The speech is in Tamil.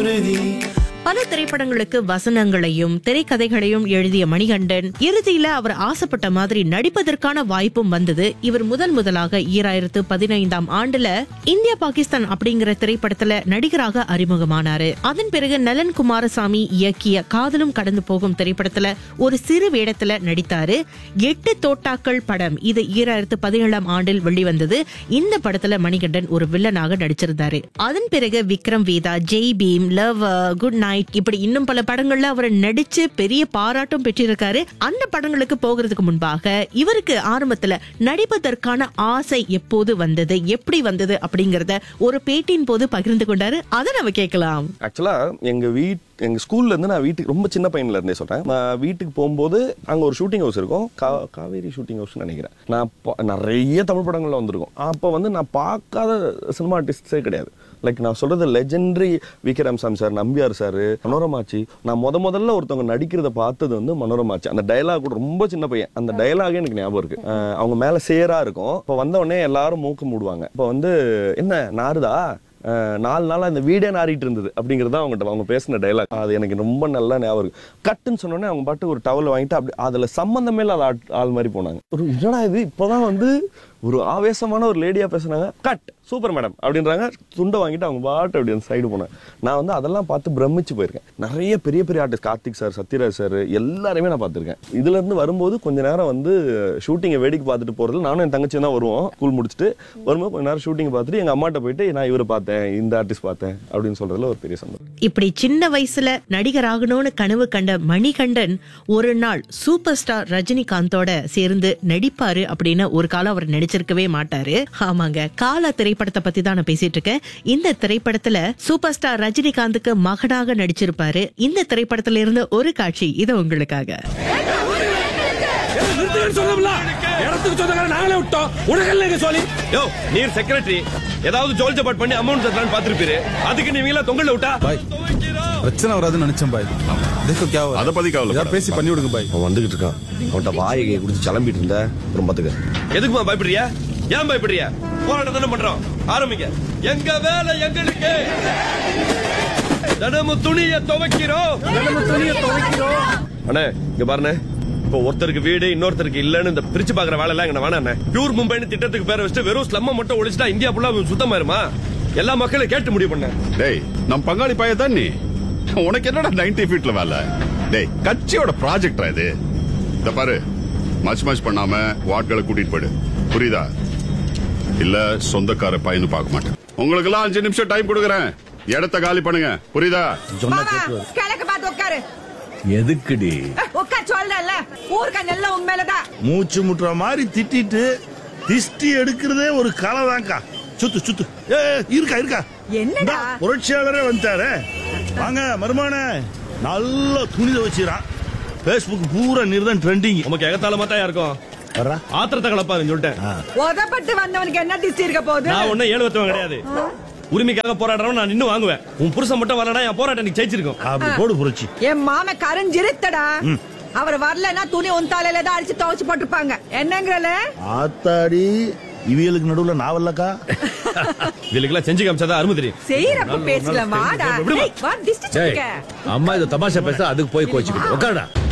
உருகி பல திரைப்படங்களுக்கு வசனங்களையும் திரைக்கதைகளையும் எழுதிய மணிகண்டன் இறுதியில அவர் ஆசைப்பட்ட மாதிரி நடிப்பதற்கான வாய்ப்பும் வந்தது இவர் முதன் முதலாக ஈராயிரத்து பதினைந்தாம் ஆண்டுல இந்தியா பாகிஸ்தான் அப்படிங்கிற திரைப்படத்துல நடிகராக அறிமுகமானாரு அதன் பிறகு நலன் குமாரசாமி இயக்கிய காதலும் கடந்து போகும் திரைப்படத்துல ஒரு சிறு வேடத்துல நடித்தாரு எட்டு தோட்டாக்கள் படம் இது ஈராயிரத்து பதினேழாம் ஆண்டில் வெளிவந்தது இந்த படத்துல மணிகண்டன் ஒரு வில்லனாக நடிச்சிருந்தாரு அதன் பிறகு Vikram Vedha Jai Bhim love good night இப்படி இன்னும் பல படங்கள்ல அவர் நடிச்சு பெரிய பாராட்டும் பெற்றிருக்காரு அந்த படங்களுக்கு போகிறதுக்கு முன்பாக இவருக்கு ஆரம்பத்துல நடிப்பதற்கான ஆசை எப்போது வந்தது எப்படி வந்தது அப்படிங்கறத ஒரு பேட்டியின் போது பகிர்ந்து கொண்டாரு அதை நம்ம கேட்கலாம் ஆக்சுவலா எங்க வீட் எங்க ஸ்கூல்ல இருந்து நான் வீட்டுக்கு ரொம்ப சின்ன பையன்ல இருந்தே சொல்றேன் நான் வீட்டுக்கு போகும்போது அங்க ஒரு ஷூட்டிங் ஹவுஸ் இருக்கும் கா- காவேரி ஷூட்டிங் ஹவுஸ் நினைக்கிறேன் நான் பா- நிறைய தமிழ் படங்கள்ல வந்திருக்கும் அப்போ வந்து நான் பார்க்காத சினிமா ஆர்டிஸ்டே கிடையாது லைக் நான் சொல்றது லெஜெண்டரி விக்ரம் சாமி சார் நம்பியார் சார் மனோரமாச்சி நான் முத முதல்ல ஒருத்தவங்க நடிக்கிறத பார்த்தது வந்து மனோரமாச்சி அந்த டயலாக் கூட ரொம்ப சின்ன பையன் அந்த டயலாகே எனக்கு ஞாபகம் இருக்கு அஹ் அவங்க மேல சேரா இருக்கும் இப்போ வந்த உடனே எல்லாரும் மூக்கு மூடுவாங்க இப்போ வந்து என்ன நாருதா அஹ் நாலு நாளா இந்த வீடே நாறிட்டு இருந்தது அப்படிங்கறத அவங்ககிட்ட அவங்க பேசின டைலாக் அது எனக்கு ரொம்ப நல்லா ஞாபகம் இருக்கு கட்டுன்னு சொன்னோடனே அவங்க பாட்டு ஒரு டவல் வாங்கிட்டு அப்படி அதுல சம்பந்தமே இல்லாத ஆட்- ஆள் மாதிரி போனாங்க ஒரு என்னடா இது இப்போதான் வந்து ஒரு ஆவேசமான ஒரு லேடியா பேசுனாங்க கட் சூப்பர் மேடம் அப்படின்றாங்க துண்டை வாங்கிட்டு அவங்க பாட்டு அப்படி அந்த சைடு போனேன் நான் வந்து அதெல்லாம் பார்த்து பிரமிச்சு போயிருக்கேன் நிறைய பெரிய பெரிய artist Karthik sir Sathyaraj sir எல்லாரையுமே நான் பார்த்திருக்கேன் இதுல இருந்து வரும்போது கொஞ்ச நேரம் வந்து ஷூட்டிங்கை வேடிக்கை பார்த்துட்டு போறதுல நானும் என் தங்கச்சி தான் வருவோம் ஸ்கூல் முடிச்சுட்டு வரும்போது கொஞ்ச நேரம் ஷூட்டிங் பார்த்துட்டு எங்க அம்மாட்ட போயிட்டு நான் இவரை பார்த்தேன் இந்த ஆர்டிஸ்ட் பார்த்தேன் அப்படின்னு சொல்றதுல ஒரு பெரிய சந்தோஷம் இப்படி சின்ன வயசுல நடிகராகணும்னு கனவு கண்ட மணிகண்டன் ஒரு நாள் சூப்பர் ஸ்டார் ரஜினிகாந்தோட சேர்ந்து நடிப்பாரு அப்படின்னு ஒரு காலம் அவர் நடிச்சிருக்கவே மாட்டாரு ஆமாங்க காலா திரைப்படத்தை பத்தி தான் நான் பேசிட்டு இருக்கேன் இந்த திரைப்படத்துல சூப்பர் ஸ்டார் ரஜினிகாந்துக்கு மகனாக நடிச்சிருப்பாரு இந்த திரைப்படத்துல இருந்து ஒரு காட்சி இது உங்களுக்காக நிறுத்துங்கன்னு சொல்லல இடத்துக்கு சொந்தக்கார நாங்களே விட்டோம் உனக்கு எங்க சொல்லி யோ நீர் செக்ரட்டரி ஏதாவது ஜோல் ஜபாட் பண்ணி அமௌண்ட் தரலான்னு பாத்துருப்பீரு அதுக்கு நீங்க எல்லாம் தொங்கல விட்டா பாய் பிரச்சனை வராதுன்னு நினைச்சேன் பாய் देखो क्या हुआ அத பத்தி கவலை यार பேசி பண்ணி விடுங்க பாய் அவன் வந்துகிட்டு இருக்கான் அவன்கிட்ட வாயை குடிச்சு கிளம்பிட்டு இருந்த அப்புறம் பாத்துக்க எதுக்குமா பயப்படுறியா ஏன் பயப்படுறியா போராட்டம் தானே பண்றோம் ஆரம்பிங்க எங்க வேலை எங்களுக்கு தினமும் துணிய துவைக்கிறோம் அண்ணே இங்க பாருண்ணே இப்போ ஒருத்தருக்கு வீடு இன்னொருத்தருக்கு இல்லன்னு இந்த பிரிச்சு பாக்குற வேலை எல்லாம் இங்க வேணாண்ணே பியூர் மும்பைன்னு திட்டத்துக்கு பேரை வச்சுட்டு வெறும் ஸ்லம்ம மட்டும் ஒழிச்சிட்டா இந்தியா ஃபுல்லா சுத்தமாயிருமா எல்லா மக்களும் கேட்டு முடிவு பண்ண டேய் நம் பங்காளி பையன் தான் நீ உனக்கு என்னடா நைன்டி ஃபீட்ல வேலை டேய் கட்சியோட ப்ராஜெக்டா இது இந்த பாரு மச் மச் பண்ணாம வாட்களை கூட்டிட்டு போயிடு புரியுதா இல்ல சொந்தக்கார பையனு பார்க்க மாட்டேன் உங்களுக்கு எல்லாம் அஞ்சு நிமிஷம் டைம் கொடுக்குறேன் இடத்த காலி பண்ணுங்க புரியுதா கிழக்கு பார்த்து உட்காரு எதுக்குடி அஹ், உட்கார் சொல்லல ஊருக்கா நெல்ல உன் மேலதான் மூச்சு முட்டுற மாதிரி திட்டிட்டு திஷ்டி எடுக்கிறதே ஒரு கலைதான்க்கா சுத்து சுத்து ஏ ஏ, இருக்கா இருக்கா என்னடா? இந்தா, புரட்சியாளரே வந்துட்டாரு வாங்க மருமான நல்ல துணித வச்சுறான் பேஸ்புக் பூரா நீர் ட்ரெண்டிங் நமக்கு எகத்தால மாத்தா இருக்கும் வர்றா ஆத்திரத்தை கலப்பாருன்னு சொல்லிட்டேன் உதப்பட்டு வந்தவனுக்கு என்ன திஷ்டி இருக்க போகுது நான் ஒன்னும் ஏழு வத்தவன் கிடையாது உரிமைக்காக போராடுறவன் நான் இன்னும் வாங்குவேன் உன் புருஷன் மட்டும் வரலனா என் போராட்டம் நீ ஜெயிச்சிருக்கும் அப்படி போடு புரட்சி என் மாம கரஞ்சிருத்தடா அவர் வரலன்னா துணி உன் தலையில தான் அடிச்சு துவைச்சு போட்டுப்பாங்க என்னங்கறல ஆத்தாடி இவியலுக்கு நடுவுல நாவல்லக்கா இதுக்கெல்லாம் செஞ்சு காமிச்சாதான் அருமை தெரியும் செய்யறப்ப பேசலாம் வாடா விடுமா. ஏய், வா திஷ்டி சொல்லுங்க அம்மா இதை தமாஷா பேச அதுக்கு போய் கோச்சுக்கிட்டு உட்காருடா